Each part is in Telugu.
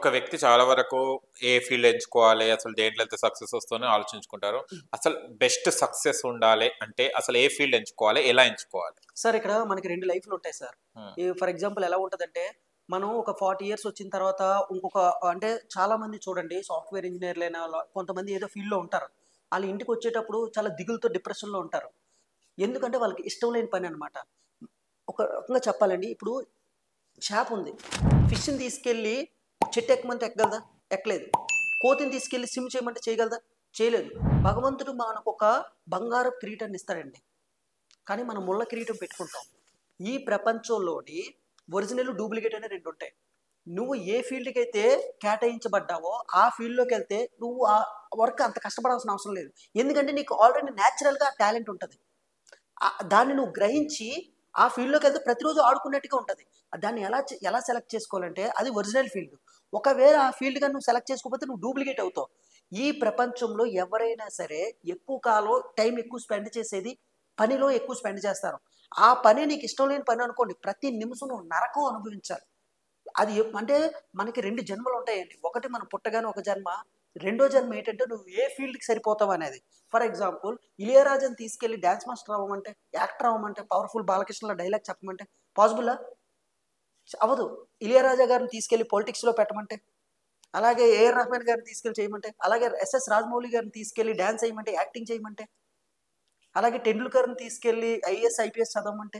ఒక వ్యక్తి చాలా వరకు ఏ ఫీల్డ్ ఎంచుకోవాలి అసలు దేంట్లో అయితే సక్సెస్ వస్తుందని ఆలోచించుకుంటారు అసలు బెస్ట్ సక్సెస్ ఉండాలి అంటే అసలు ఏ ఫీల్డ్ ఎంచుకోవాలి ఎలా ఎంచుకోవాలి సార్ ఇక్కడ మనకి రెండు లైఫ్లు ఉంటాయి సార్ Hmm. ఫర్ ఎగ్జాంపుల్ ఎలా ఉంటుందంటే మనం ఒక ఫార్టీ ఇయర్స్ వచ్చిన తర్వాత ఇంకొక అంటే చాలా మంది చూడండి సాఫ్ట్వేర్ ఇంజనీర్లు అయినా వాళ్ళ- కొంతమంది ఏదో ఫీల్డ్లో ఉంటారు వాళ్ళ ఇంటికి వచ్చేటప్పుడు చాలా దిగులతో డిప్రెషన్లో ఉంటారు ఎందుకంటే వాళ్ళకి ఇష్టం లేని పని అనమాట ఒక రకంగా చెప్పాలండి ఇప్పుడు చేప ఉంది ఫిష్ని తీసుకెళ్ళి చెట్టు ఎక్కమంటే ఎక్కగలదా ఎక్కలేదు కోతిని తీసుకెళ్ళి సిమ్ చేయమంటే చేయగలదా చేయలేదు భగవంతుడు మనకు ఒక బంగారపు కిరీటాన్ని ఇస్తాడండి కానీ మనం ముళ్ళ కిరీటం పెట్టుకుంటాం ఈ ప్రపంచంలోని ఒరిజినల్ డూప్లికేట్ అనే రెండు ఉంటాయి నువ్వు ఏ ఫీల్డ్కి అయితే కేటాయించబడ్డావో ఆ ఫీల్డ్లోకి వెళ్తే నువ్వు ఆ వర్క్ అంత కష్టపడాల్సిన అవసరం లేదు ఎందుకంటే నీకు ఆల్రెడీ న్యాచురల్గా టాలెంట్ ఉంటుంది ఆ- దాన్ని నువ్వు గ్రహించి ఆ ఫీల్డ్లోకి వెళ్తే ప్రతిరోజు ఆడుకున్నట్టుగా ఉంటుంది దాన్ని ఎలా చే- ఎలా సెలెక్ట్ చేసుకోవాలంటే అది ఒరిజినల్ ఫీల్డ్ ఒకవేళ ఆ ఫీల్డ్గా నువ్వు సెలెక్ట్ చేసుకోకపోతే నువ్వు డూప్లికేట్ అవుతావు ఈ ప్రపంచంలో ఎవరైనా సరే ఎక్కువ కాలం టైం ఎక్కువ స్పెండ్ చేసేది పనిలో ఎక్కువ స్పెండ్ చేస్తారు ఆ పని నీకు ఇష్టం లేని పని అనుకోండి ప్రతి నిమిషం నువ్వు నరకం అనుభవించాలి అది ఎప్- అంటే మనకి రెండు జన్మలు ఉంటాయండి ఒకటి మనం పుట్టగానే ఒక జన్మ రెండో జన్మ ఏంటంటే నువ్వు ఏ ఫీల్డ్కి సరిపోతావు అనేది ఫర్ ఎగ్జాంపుల్ ఇలియరాజన్ తీసుకెళ్లి డ్యాన్స్ మాస్టర్ అవ్వమంటే యాక్టర్ అవ్వమంటే పవర్ఫుల్ బాలకృష్ణలో డైలాగ్ చెప్పమంటే పాసిబుల్లా అవ్వదు ఇలియరాజా గారిని తీసుకెళ్లి పొలిటిక్స్లో పెట్టమంటే అలాగే ఏఆర్ రహమాన్ గారిని తీసుకెళ్లి చేయమంటే అలాగే ఎస్ఎస్ రాజమౌళి గారిని తీసుకెళ్లి డ్యాన్స్ చేయమంటే యాక్టింగ్ చేయమంటే అలాగే టెండూల్కర్ని తీసుకెళ్లి ఐఏఎస్ ఐపీఎస్ చదవమంటే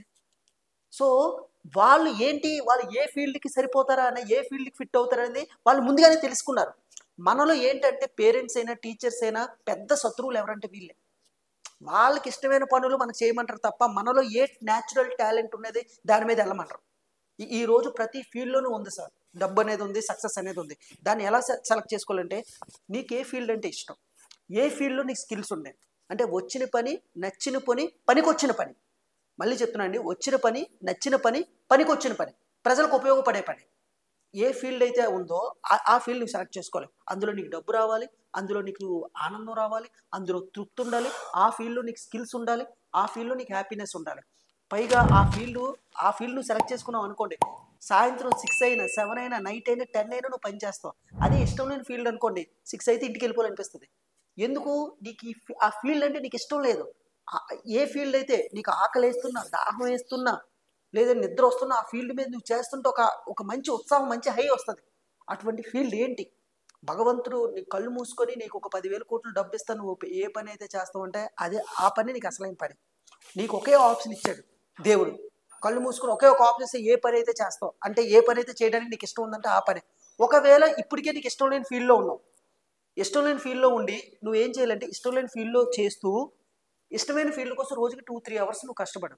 సో వాళ్ళు ఏంటి వాళ్ళు ఏ ఫీల్డ్కి సరిపోతారా అనే ఏ ఫీల్డ్కి ఫిట్ అవుతారా అనేది వాళ్ళు ముందుగానే తెలుసుకున్నారు మనలో ఏంటంటే పేరెంట్స్ అయినా టీచర్స్ అయినా పెద్ద శత్రువులు ఎవరంటే వీళ్ళే వాళ్ళకి ఇష్టమైన పనులు మనకు చేయమంటారు తప్ప మనలో ఏ న్యాచురల్ టాలెంట్ ఉన్నది దాని మీద వెళ్ళమంటారు ఈ- ఈ రోజు ప్రతి ఫీల్డ్లోనూ ఉంది సార్ డబ్బు అనేది ఉంది సక్సెస్ అనేది ఉంది దాన్ని ఎలా సెలెక్ట్ చేసుకోవాలంటే నీకు ఏ ఫీల్డ్ అంటే ఇష్టం ఏ ఫీల్డ్లో నీకు స్కిల్స్ ఉన్నాయి అంటే వచ్చిన పని నచ్చిన పని పనికొచ్చిన పని మళ్ళీ చెప్తున్నా అండి వచ్చిన పని నచ్చిన పని పనికొచ్చిన పని ప్రజలకు ఉపయోగపడే పని ఏ ఫీల్డ్ అయితే ఉందో ఆ- ఆ ఫీల్డ్ నువ్వు సెలెక్ట్ చేసుకోవాలి అందులో నీకు డబ్బు రావాలి అందులో నీకు ఆనందం రావాలి అందులో తృప్తి ఉండాలి ఆ ఫీల్డ్లో నీకు స్కిల్స్ ఉండాలి ఆ ఫీల్డ్లో నీకు హ్యాపీనెస్ ఉండాలి పైగా ఆ ఫీల్డ్ ఆ ఫీల్డ్ నువ్వు సెలెక్ట్ చేసుకున్నావు అనుకోండి సాయంత్రం సిక్స్ అయినా సెవెన్ అయినా నైట్ అయినా టెన్ అయినా నువ్వు పని చేస్తావు అదే ఇష్టం లేని ఫీల్డ్ అనుకోండి సిక్స్ అయితే ఇంటికి వెళ్ళిపోవాలనిపిస్తుంది ఎందుకు నీకు ఈ ఫీ- ఆ ఫీల్డ్ అంటే నీకు ఇష్టం లేదు ఆ- ఏ ఫీల్డ్ అయితే నీకు ఆకలి వేస్తున్నా దాహం వేస్తున్నా లేదా నిద్ర వస్తున్నా ఆ ఫీల్డ్ మీద నువ్వు చేస్తుంటే ఒక ఒక మంచి ఉత్సాహం మంచి హై వస్తుంది అటువంటి ఫీల్డ్ ఏంటి భగవంతుడు నీ కళ్ళు మూసుకొని నీకు ఒక పదివేల కోట్లు డబ్బు ఇస్తాను నువ్వు ఏ పని అయితే చేస్తావు అంటే అదే ఆ పని నీకు అసలైన పని నీకు ఒకే ఆప్షన్ ఇచ్చాడు దేవుడు కళ్ళు మూసుకొని ఒకే ఒక ఆప్షన్ ఇస్తే ఏ పని అయితే చేస్తావు అంటే ఏ పని అయితే చేయడానికి నీకు ఇష్టం ఉందంటే ఆ పని ఒకవేళ ఇప్పటికే నీకు ఇష్టం లేని ఫీల్డ్లో ఉన్నావు ఇష్టం లేని ఫీల్డ్లో ఉండి నువ్వు ఏం చేయాలంటే ఇష్టం లేని ఫీల్డ్లో చేస్తూ ఇష్టమైన ఫీల్డ్ కోసం రోజుకి టూ త్రీ అవర్స్ నువ్వు కష్టపడు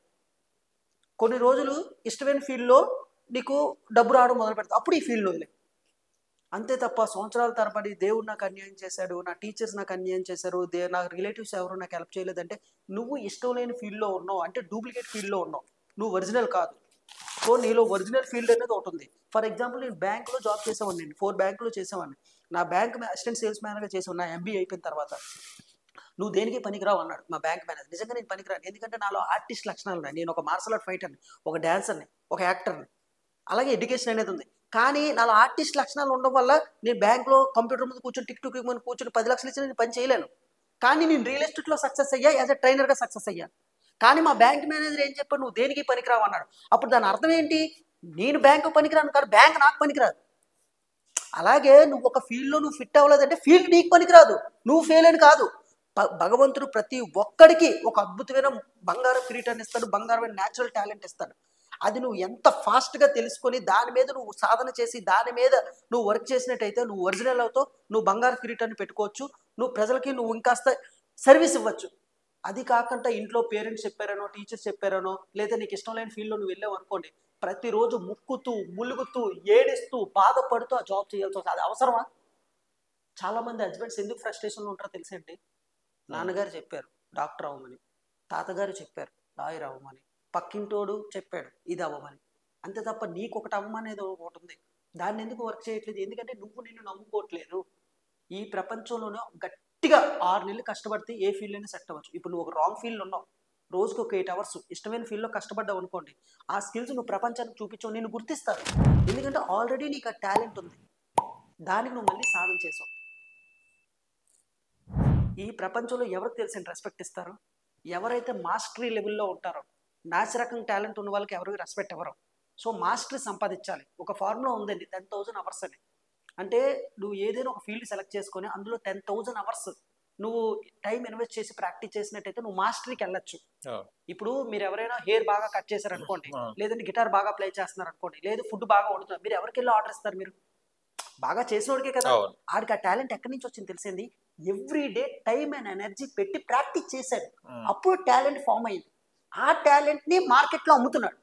కొన్ని రోజులు ఇష్టమైన ఫీల్డ్లో నీకు డబ్బు రావడం మొదలు పెడతావు అప్పుడు ఈ ఫీల్డ్ వదిలే అంతే తప్ప సంవత్సరాల తరబడి దేవుడు నాకు అన్యాయం చేశాడు నా టీచర్స్ నాకు అన్యాయం చేశారు దే నా రిలేటివ్స్ ఎవరు నాకు హెల్ప్ చేయలేదంటే నువ్వు ఇష్టం లేని ఫీల్డ్లో ఉన్నావు అంటే డూప్లికేట్ ఫీల్డ్లో ఉన్నావు నువ్వు ఒరిజినల్ కాదు సో నీలో ఒరిజినల్ ఫీల్డ్ అనేది ఒకటి ఉంది ఫర్ ఎగ్జాంపుల్ నేను బ్యాంక్లో జాబ్ చేసేవాడిని నేను ఫోర్ బ్యాంకులో చేసేవాడిని నా బ్యాంక్ అసిస్టెంట్ సేల్స్ మేనేజర్గా చేసేవాడిని నా ఎంబీ అయిపోయిన తర్వాత నువ్వు దేనికి పనికిరావు అన్నాడు మా బ్యాంక్ మేనేజర్ నిజంగా నేను పనికిరాను ఎందుకంటే నాలో ఆర్టిస్ట్ లక్షణాలు ఉన్నాయి నేను ఒక మార్షల్ ఆర్ట్ ఫైటర్ని ఒక డాన్సర్ని ఒక యాక్టర్ని అలాగే ఎడ్యుకేషన్ అనేది ఉంది కానీ నాలో ఆర్టిస్ట్ లక్షణాలు ఉండడం వల్ల నేను బ్యాంక్లో కంప్యూటర్ ముందు కూర్చొని టిక్ టుక్ ముందు కూర్చొని పది లక్షలు ఇచ్చి నేను పని చేయలేను కానీ నేను రియల్ ఎస్టేట్లో సక్సెస్ అయ్యా యాజ్ అ ట్రైనర్గా సక్సెస్ అయ్యా కానీ మా బ్యాంక్ మేనేజర్ ఏం చెప్పాడు నువ్వు దేనికి పనికిరావు అన్నాడు అప్పుడు దాని అర్థం ఏంటి నేను బ్యాంకు పనికిరాను కాదు బ్యాంక్ నాకు పనికిరాదు అలాగే నువ్వు ఒక ఫీల్డ్లో నువ్వు ఫిట్ అవ్వలేదంటే ఫీల్డ్ నీకు పనికిరాదు నువ్వు ఫెయిల్ అని కాదు ప- భగవంతుడు ప్రతి ఒక్కడికి ఒక అద్భుతమైన బంగారం కిరీటాన్ని ఇస్తాడు బంగారమైన న్యాచురల్ టాలెంట్ ఇస్తాడు అది నువ్వు ఎంత ఫాస్ట్గా తెలుసుకొని దాని మీద నువ్వు సాధన చేసి దాని మీద నువ్వు వర్క్ చేసినట్టయితే నువ్వు ఒరిజినల్ అవుతావు నువ్వు బంగారు కిరీటాన్ని పెట్టుకోవచ్చు నువ్వు ప్రజలకి నువ్వు ఇంకాస్త సర్వీస్ ఇవ్వచ్చు అది కాకుండా ఇంట్లో పేరెంట్స్ చెప్పారనో టీచర్స్ చెప్పారనో లేదా నీకు ఇష్టం లేని ఫీల్డ్లో నువ్వు వెళ్ళావు అనుకోండి ప్రతిరోజు ముక్కుతూ ములుగుతూ ఏడుస్తూ బాధపడుతూ ఆ జాబ్ చేయాల్సి వస్తుంది అది అవసరమా చాలా మంది హస్బెండ్స్ ఎందుకు ఫ్రస్ట్రేషన్లో ఉంటారో తెలుసండి నాన్నగారు చెప్పారు డాక్టర్ అవ్వమని తాతగారు చెప్పారు లాయర్ అవ్వమని పక్కింటోడు చెప్పాడు ఇది అవ్వమని అంతే తప్ప నీకు ఒకటి అవ్వమనేది ఒకటి ఉంది దాన్ని ఎందుకు వర్క్ చేయట్లేదు ఎందుకంటే నువ్వు నిన్ను నమ్ముకోవట్లేదు ఈ ప్రపంచంలోనే గట్టిగా ఆరు నెలలు కష్టపడితే ఏ ఫీల్డ్ అయినా సెట్ అవ్వచ్చు ఇప్పుడు నువ్వు ఒక రాంగ్ ఫీల్డ్ ఉన్నావు రోజుకి ఒక ఎయిట్ అవర్స్ ఇష్టమైన ఫీల్డ్లో కష్టపడ్డావు అనుకోండి ఆ స్కిల్స్ నువ్వు ప్రపంచానికి చూపించావు నేను గుర్తిస్తాను ఎందుకంటే ఆల్రెడీ నీకు ఆ టాలెంట్ ఉంది దానికి నువ్వు మళ్ళీ సాధన చేసావు ఈ ప్రపంచంలో ఎవరికి తెలిసిన రెస్పెక్ట్ ఇస్తారు ఎవరైతే మాస్టరీ లెవెల్లో ఉంటారో నాసిరకం టాలెంట్ ఉన్న వాళ్ళకి ఎవరికి రెస్పెక్ట్ ఇవ్వరు సో మాస్టరీ సంపాదించాలి ఒక ఫార్ములా ఉందండి టెన్ థౌజండ్ అవర్స్ అని అంటే నువ్వు ఏదైనా ఒక ఫీల్డ్ సెలెక్ట్ చేసుకొని అందులో టెన్ థౌజండ్ అవర్స్ నువ్వు టైం ఇన్వెస్ట్ చేసి ప్రాక్టీస్ చేసినట్టయితే నువ్వు మాస్టరీకి వెళ్ళొచ్చు అవును. ఇప్పుడు మీరు ఎవరైనా హెయిర్ బాగా కట్ చేశారు అనుకోండి ఆ. లేదంటే గిటార్ బాగా ప్లే చేస్తున్నారు అనుకోండి లేదు ఫుడ్ బాగా వండుతున్నారు మీరు ఎవరికి వెళ్ళి ఆర్డర్ ఇస్తారు మీరు బాగా చేసినోడికే కదా అవును ఆడికి ఆ టాలెంట్ ఎక్కడి నుంచి వచ్చింది తెలిసింది every day time and energy పెట్టి ప్రాక్టీస్ చేశాడు ఉమ్. అప్పుడు టాలెంట్ ఫామ్ అయింది ఆ టాలెంట్ ని మార్కెట్లో అమ్ముతున్నాడు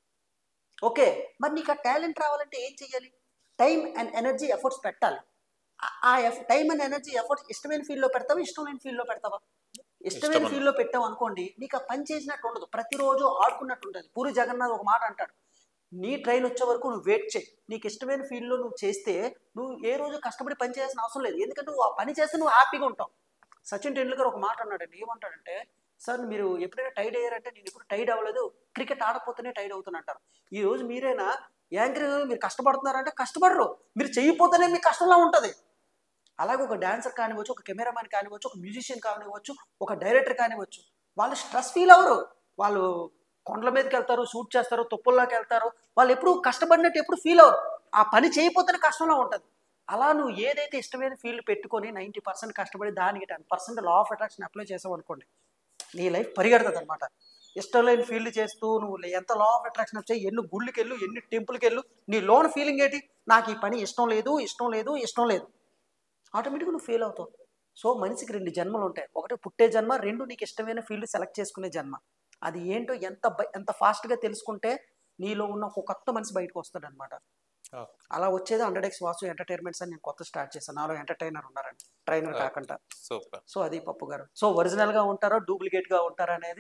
ఓకే మరి నీకు ఆ టాలెంట్ రావాలంటే ఏం చెయ్యాలి టైం అండ్ ఎనర్జీ ఎఫర్ట్స్ పెట్టాలి ఆ- ఆ టైం అండ్ ఎనర్జీ ఎఫర్ట్స్ ఇష్టమైన ఫీల్డ్లో పెడతావా ఇష్టమైన ఫీల్డ్లో పెడతావా ఇష్టమైన ఇష్టమైన. ఫీల్డ్లో పెట్టావు అనుకోండి నీకు ఆ పని చేసినట్టు ఉండదు ప్రతిరోజు ఆడుకున్నట్టు ఉంటుంది పూరి జగన్నాథ్ ఒక మాట అంటాడు నీ ట్రైన్ వచ్చే వరకు నువ్వు వెయిట్ చేయి నీకు ఇష్టమైన ఫీల్డ్లో నువ్వు చేస్తే నువ్వు ఏ రోజు కష్టపడి పని చేయాల్సిన అవసరం లేదు ఎందుకంటే నువ్వు ఆ పని చేస్తే నువ్వు హ్యాపీగా ఉంటావు సచిన్ టెండూల్కర్ ఒక మాట అన్నాడండి ఏమంటాడంటే సార్ మీరు ఎప్పుడైనా టైడ్ అయ్యారంటే నేను ఎప్పుడు టైడ్ అవ్వలేదు క్రికెట్ ఆడకపోతేనే టైడ్ అవుతున్నా అంటారు ఈ రోజు మీరేనా యాంకర్ మీరు కష్టపడుతున్నారంటే కష్టపడరు మీరు చెయ్యిపోతేనే మీకు కష్టంలా ఉంటుంది అలాగే ఒక డాన్సర్ కానివ్వచ్చు ఒక కెమెరామ్యాన్ కానివ్వచ్చు ఒక మ్యూజిషియన్ కానివ్వచ్చు ఒక డైరెక్టర్ కానివ్వచ్చు వాళ్ళు స్ట్రెస్ ఫీల్ అవ్వరు వాళ్ళు కొండల మీదకి వెళ్తారు షూట్ చేస్తారు తుప్పల్లోకి వెళ్తారు వాళ్ళు ఎప్పుడు కష్టపడినట్టు ఎప్పుడు ఫీల్ అవ్వరు ఆ పని చేయకపోతేనే కష్టంలో ఉంటుంది అలా నువ్వు ఏదైతే ఇష్టమైన ఫీల్డ్ పెట్టుకొని నైంటీ పర్సెంట్ కష్టపడి దానికి ten percent law of attraction apply చేసావు అనుకోండి నీ లైఫ్ పరిగెడుతుంది అనమాట ఇష్టం లేని ఫీల్డ్ చేస్తూ నువ్వు ఎంత లా ఆఫ్ అట్రాక్షన్ వచ్చాయి ఎన్ని గుళ్ళకి వెళ్ళు ఎన్ని టెంపుల్కి వెళ్ళు నీ లోన్ ఫీలింగ్ ఏంటి నాకు ఈ పని ఇష్టం లేదు ఇష్టం లేదు ఇష్టం లేదు ఆటోమేటిక్గా నువ్వు ఫెయిల్ అవుతావు సో మనిషికి రెండు జన్మలు ఉంటాయి ఒకటి పుట్టే జన్మ రెండు నీకు ఇష్టమైన ఫీల్డ్ సెలెక్ట్ చేసుకునే జన్మ అది ఏంటో ఎంత బ- ఎంత ఫాస్ట్గా తెలుసుకుంటే నీలో ఉన్న ఒక కొత్త మనిషి బయటకు వస్తాడు అనమాట ఓకే. అలా వచ్చేది హండ్రెడ్ ఎక్స్ వాసు ఎంటర్టైన్మెంట్స్ అని నేను కొత్త స్టార్ట్ చేశాను నాలో ఎంటర్టైనర్ ఉన్నారండి ట్రైనర్ Okay. కాకుండా సూపర్ సో అది పప్పు గారు సో ఒరిజినల్ గా ఉంటారో డూప్లికేట్ గా ఉంటారా అనేది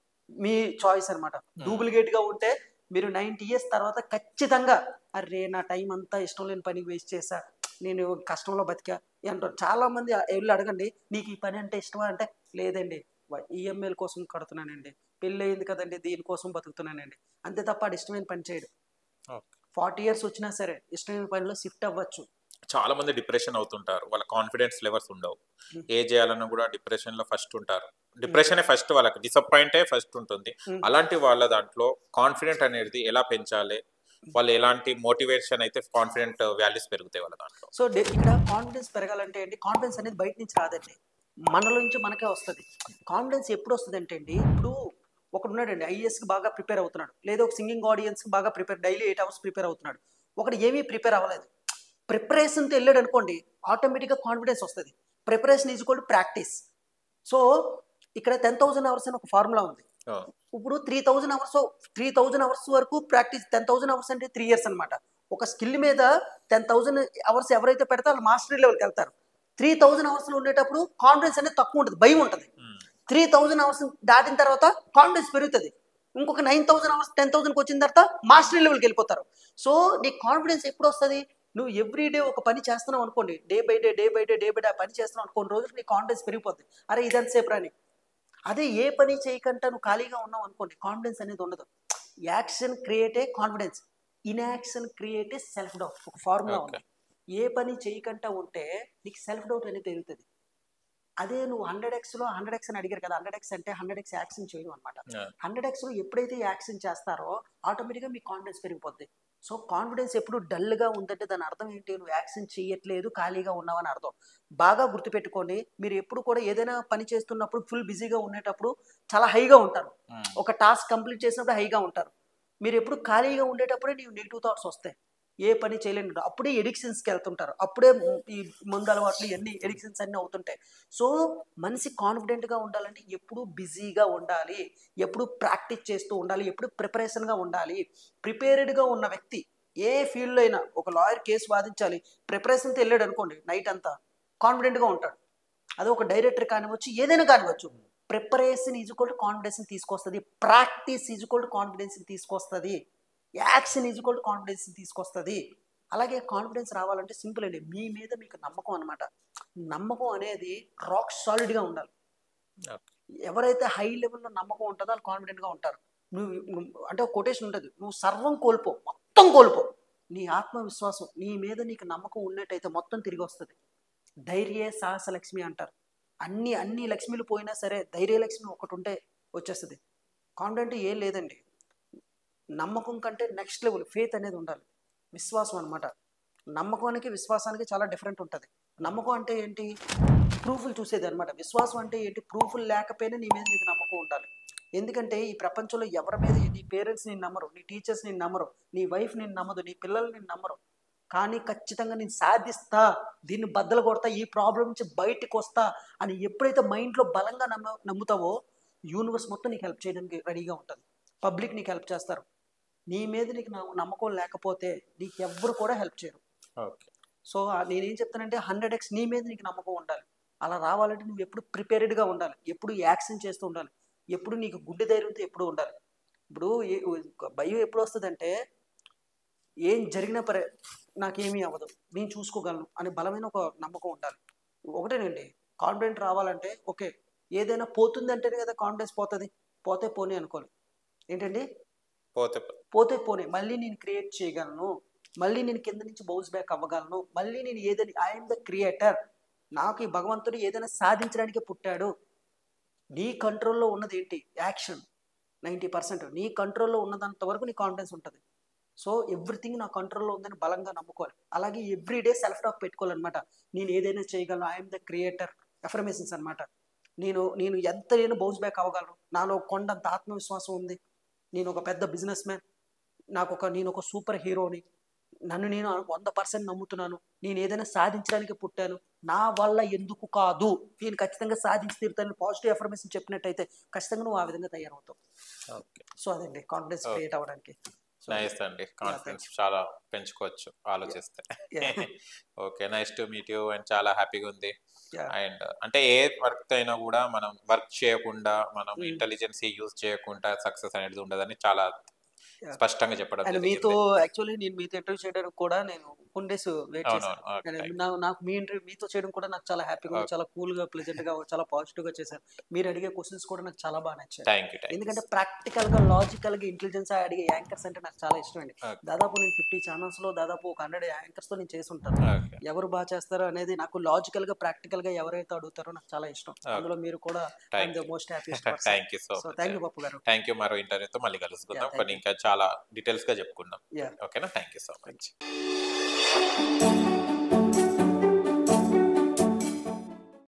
మీ చాయిస్ అనమాట డూప్లికేట్ గా ఉంటే మీరు నైన్టీ ఇయర్స్ తర్వాత ఖచ్చితంగా అరే నా టైం అంతా ఇష్టం లేని పనికి వేస్ట్ చేశా నేను కష్టంలో బతికా అంటారు చాలా మంది వెళ్ళి అడగండి నీకు ఈ పని అంటే ఇష్టమా అంటే లేదండి ఈఎంఐల కోసం కడుతున్నానండి పెళ్ళి అయింది కదండి దీనికోసం బతుకుతున్నానండి అంతే తప్ప ఆడు ఇష్టమైన పని చేయడు ఓకే. ఫార్టీ ఇయర్స్ వచ్చినా సరే ఇష్టమైన పనిలో షిఫ్ట్ అవ్వచ్చు చాలా మంది డిప్రెషన్ అవుతుంటారు వాళ్ళ కాన్ఫిడెన్స్ లెవెల్స్ ఉండవు Hmm. ఏ చేయాలన్నా కూడా డిప్రెషన్ లో ఫస్ట్ ఉంటారు డిప్రెషన్ ఫస్ట్ వాళ్ళకి డిసప్పాయింటే ఫస్ట్ ఉంటుంది Hmm. అలాంటి వాళ్ళ దాంట్లో కాన్ఫిడెంట్ అనేది ఎలా పెంచాలి వాళ్ళు ఎలాంటి మోటివేషన్ అయితే కాన్ఫిడెంట్ వాల్యూస్ పెరుగుతాయి వాళ్ళ దాంట్లో సో డే- ఇక్కడ కాన్ఫిడెన్స్ పెరగాలంటే అండి కాన్ఫిడెన్స్ అనేది బయట నుంచి రాదండి మనలో నుంచి మనకే వస్తుంది కాన్ఫిడెన్స్ ఎప్పుడు వస్తుంది అంటే అండి ఇప్పుడు ఒకడు ఉన్నాడండి ఐఏఎస్కి బాగా ప్రిపేర్ అవుతున్నాడు లేదా ఒక సింగింగ్ ఆడియన్స్కి బాగా prepare daily eight hours prepare అవుతున్నాడు ఒకడు ఏమీ ప్రిపేర్ అవ్వలేదు ప్రిపరేషన్తో వెళ్ళాడు అనుకోండి ఆటోమేటిక్గా కాన్ఫిడెన్స్ వస్తుంది preparation is equal practice so ఇక్కడ టెన్ థౌసండ్ అవర్స్ అని ఒక ఫార్ములా ఉంది ఆ, ఇప్పుడు three thousand hours three thousand hours వరకు ప్రాక్టీస్ టెన్ థౌజండ్ అవర్స్ అంటే త్రీ ఇయర్స్ అనమాట ఒక స్కిల్ మీద టెన్ థౌజండ్ అవర్స్ ఎవరైతే పెడతారో వాళ్ళు మాస్టరీ లెవెల్కి వెళ్తారు త్రీ థౌజండ్ అవర్స్లో ఉండేటప్పుడు కాన్ఫిడెన్స్ అనేది తక్కువ ఉంటుంది భయం ఉంటుంది ఉమ్, త్రీ థౌజండ్ అవర్స్ దాటిన తర్వాత కాన్ఫిడెన్స్ పెరుగుతుంది ఇంకొక నైన్ థౌసండ్ అవర్స్ టెన్ థౌసండ్కి వచ్చిన తర్వాత మాస్టరీ లెవెల్కి వెళ్ళిపోతారు సో నీ కాన్ఫిడెన్స్ ఎప్పుడు వస్తుంది నువ్వు ఎవ్రీ డే ఒక పని చేస్తున్నావు అనుకోండి day by day day by day day by day పని చేస్తున్నావు అనుకోండి రోజుకి నీ కాన్ఫిడెన్స్ పెరిగిపోతుంది అరే ఇదంతసేపు రాని అదే ఏ పని చేయకుండా నువ్వు ఖాళీగా ఉన్నావు అనుకోండి కాన్ఫిడెన్స్ అనేది ఉండదు action creates confidence inaction creates self doubt ఒక ఫార్ములా Okay. ఉంది ఏ పని చేయకుండా ఉంటే నీకు సెల్ఫ్ డౌట్ అనేది పెరుగుతుంది అదే నువ్వు హండ్రెడ్ ఎక్స్లో హండ్రెడ్ ఎక్స్ అని అడిగారు కదా హండ్రెడ్ ఎక్స్ అంటే హండ్రెడ్ ఎక్స్ యాక్షన్ చేయడం అనమాట ఆ, హండ్రెడ్ ఎక్స్లో ఎప్పుడైతే యాక్షన్ చేస్తారో ఆటోమేటిక్గా మీ కాన్ఫిడెన్స్ పెరిగిపోద్ది సో కాన్ఫిడెన్స్ ఎప్పుడు డల్గా ఉందంటే దాని అర్థం ఏంటి నువ్వు యాక్షన్ చేయట్లేదు ఖాళీగా ఉన్నావని అర్థం బాగా గుర్తుపెట్టుకోండి మీరు ఎప్పుడు కూడా ఏదైనా పని చేస్తున్నప్పుడు ఫుల్ బిజీగా ఉండేటప్పుడు చాలా హైగా ఉంటారు ఉమ్, ఒక టాస్క్ కంప్లీట్ చేసినప్పుడు హైగా ఉంటారు మీరు ఎప్పుడు ఖాళీగా ఉండేటప్పుడే నీవు నెగిటివ్ థాట్స్ వస్తాయి ఏ పని చేయలేని అప్పుడే ఎడిక్షన్స్కి వెళ్తుంటారు అప్పుడే ఈ ముందు అలవాట్లు ఇవన్నీ ఎడిక్షన్స్ అన్నీ అవుతుంటాయి సో మనిషి కాన్ఫిడెంట్గా ఉండాలంటే ఎప్పుడు బిజీగా ఉండాలి ఎప్పుడు ప్రాక్టీస్ చేస్తూ ఉండాలి ఎప్పుడు ప్రిపరేషన్గా ఉండాలి ప్రిపేర్డ్గా ఉన్న వ్యక్తి ఏ ఫీల్డ్లో అయినా ఒక లాయర్ కేసు వాదించాలి ప్రిపరేషన్తో వెళ్ళాడు అనుకోండి నైట్ అంతా కాన్ఫిడెంట్గా ఉంటాడు అది ఒక డైరెక్టర్ కానివచ్చు ఏదైనా కానివచ్చు preparation is equal to confidence తీసుకొస్తుంది practice is equal to confidence తీసుకొస్తుంది action is equal to confidence తీసుకొస్తుంది అలాగే కాన్ఫిడెన్స్ రావాలంటే సింపుల్ అండి మీ మీద మీకు నమ్మకం అనమాట నమ్మకం అనేది రాక్ సాలిడ్గా ఉండాలి Okay. ఎవరైతే హై లెవెల్లో నమ్మకం ఉంటుందో వాళ్ళు కాన్ఫిడెంట్గా ఉంటారు నువ్వు నువ్వు- అంటే ఒక కొటేషన్ ఉంటుంది నువ్వు సర్వం కోల్పో మొత్తం కోల్పో నీ ఆత్మవిశ్వాసం నీ మీద నీకు నమ్మకం ఉన్నట్టయితే మొత్తం తిరిగి వస్తుంది ధైర్యే సాహస లక్ష్మి అంటారు అన్ని అన్ని లక్ష్మిలు పోయినా సరే ధైర్య లక్ష్మి ఒకటి ఉంటే వచ్చేస్తుంది కాన్ఫిడెంట్ ఏం లేదండి నమ్మకం కంటే నెక్స్ట్ లెవెల్ ఫేత్ అనేది ఉండాలి విశ్వాసం అనమాట నమ్మకానికి విశ్వాసానికి చాలా డిఫరెంట్ ఉంటుంది నమ్మకం అంటే ఏంటి ప్రూఫ్లు చూసేది అనమాట విశ్వాసం అంటే ఏంటి ప్రూఫ్లు లేకపోయినా నీ మీద నీకు నమ్మకం ఉండాలి ఎందుకంటే ఈ ప్రపంచంలో ఎవరి మీద నీ పేరెంట్స్ నేను నమ్మరు నీ టీచర్స్ నేను నమ్మరు నీ వైఫ్ నేను నమ్మదు నీ పిల్లలు నేను నమ్మరు కానీ ఖచ్చితంగా నేను సాధిస్తా దీన్ని బద్దలు కొడతా ఈ ప్రాబ్లం నుంచి బయటికి వస్తా అని ఎప్పుడైతే మైండ్లో బలంగా నమ్మ నమ్ముతావో యూనివర్స్ మొత్తం నీకు హెల్ప్ చేయడానికి రెడీగా ఉంటుంది పబ్లిక్ నీకు హెల్ప్ చేస్తారు నీ మీద నీకు నమ్మ- నమ్మకం లేకపోతే నీకు ఎవ్వరు కూడా హెల్ప్ చేయరు ఓకే సో ఆ నేనేం చెప్తానంటే హండ్రెడ్ ఎక్స్ నీ మీద నీకు నమ్మకం ఉండాలి అలా రావాలంటే నువ్వు ఎప్పుడు ప్రిపేర్డ్గా ఉండాలి ఎప్పుడు యాక్షన్ చేస్తూ ఉండాలి ఎప్పుడు నీకు గుండె ధైర్యంతో ఎప్పుడు ఉండాలి ఇప్పుడు ఏ- భయం ఎప్పుడు వస్తుందంటే ఏం జరిగినా పరే నాకేమీ అవ్వదు నేను చూసుకోగలను అనే బలమైన ఒక నమ్మకం ఉండాలి ఒకటేనండి కాన్ఫిడెంట్ రావాలంటే ఓకే ఏదైనా పోతుంది అంటేనే కదా కాన్ఫిడెన్స్ పోతుంది పోతే పోనీ అనుకోవాలి ఏంటండి పోతే పోతే పోనీ మళ్ళీ నేను క్రియేట్ చేయగలను మళ్ళీ నేను కింద నుంచి బౌన్స్ బ్యాక్ అవ్వగలను మళ్ళీ నేను ఏదైనా ఐఎమ్ ద క్రియేటర్ నాకు ఈ భగవంతుడు ఏదైనా సాధించడానికి పుట్టాడు నీ కంట్రోల్లో ఉన్నది ఏంటి యాక్షన్ నైంటీ పర్సెంట్ నీ కంట్రోల్లో ఉన్నదంత వరకు నీ కాన్ఫిడెన్స్ ఉంటుంది సో ఎవ్రీథింగ్ నా కంట్రోల్లో ఉందని బలంగా నమ్ముకోవాలి అలాగే ఎవ్రీడే సెల్ఫ్ టాక్ పెట్టుకోవాలన్నమాట నేను ఏదైనా చేయగలను ఐఎమ్ ద క్రియేటర్ ఎఫర్మేషన్స్ అన్నమాట నేను నేను ఎంత నేను బౌన్స్ బ్యాక్ అవ్వగలను నాలో కొండంత ఆత్మవిశ్వాసం ఉంది నేను ఒక పెద్ద బిజినెస్ మ్యాన్ నాకు ఒక నేను ఒక సూపర్ హీరోని నన్ను నేను వంద పర్సెంట్ నమ్ముతున్నాను నేను ఏదైనా సాధించడానికి పుట్టాను నా వల్ల ఎందుకు కాదు నేను ఖచ్చితంగా సాధించి తీరుతాను పాజిటివ్ ఎఫర్మేషన్ చెప్పినట్టయితే ఖచ్చితంగా నువ్వు ఆ విధంగా తయారవుతావు ఓకే సో అదండి కాన్ఫిడెన్స్ Okay. క్రియేట్ అవ్వడానికి So, నైస్ అండి కాన్ఫిడెన్స్ చాలా పెంచుకోవచ్చు ఆలోచిస్తే yeah, okay nice to meet you and చాలా హ్యాపీగా ఉంది yeah. అండ్ అంటే ఏ వర్క్ అయినా కూడా మనం వర్క్ చేయకుండా మనం Hmm. ఇంటెలిజెన్స్ యూజ్ చేయకుండా సక్సెస్ అనేది ఉండదని చాలా Yeah. స్పష్టంగా చెప్పడం అండ్ జరిగింది. మీతో యాక్చువల్లీ నేను మీతో ఇంటర్వ్యూ చేయడానికి కూడా నేను కొన్ని డేస్ వెయిట్ చేశాను అవునవును ఓకే, నేను- థాంక్స్. నా- నాకు మీ ఇంటర్వ్యూ మీతో చేయడం కూడా నాకు చాలా హ్యాపీగా ఉంది Okay. చాలా కూల్ గా ప్లెజెంట్ గా చాలా పాజిటివ్ గా చేశారు మీరు అడిగే క్వశ్చన్స్ కూడా నాకు చాలా బాగా నచ్చాయి థ్యాంక్ యూ థ్యాంక్ ఎందుకంటే ప్రాక్టికల్ గా లాజికల్ గా ఇంటెలిజెన్స్ అడిగే యాంకర్స్ అంటే నాకు చాలా ఇష్టం అండి Okay. దాదాపు నేను ఫిఫ్టీ ఛానల్స్ లో దాదాపు ఒక హండ్రెడ్ యాంకర్స్ తో నేను చేసి ఉంటాను ఓకే ఎవరు బాగా చేస్తారో అనేది నాకు లాజికల్ గా ప్రాక్టికల్ గా ఎవరైతే అడుగుతారో నాకు చాలా ఇష్టం Okay. అందులో మీరు కూడా thank the you most happiest thank you so so much thank you Pappu గారు థ్యాంక్ యూ మరో ఇంటర్వ్యూతో మళ్ళీ కలుసుకుందాం Yeah, thank కొన్ని ఇంకా చాలా డీటెయిల్స్ గా చెప్పుకుందాం Yeah. ఓకేనా థ్యాంక్ యూ సో మచ్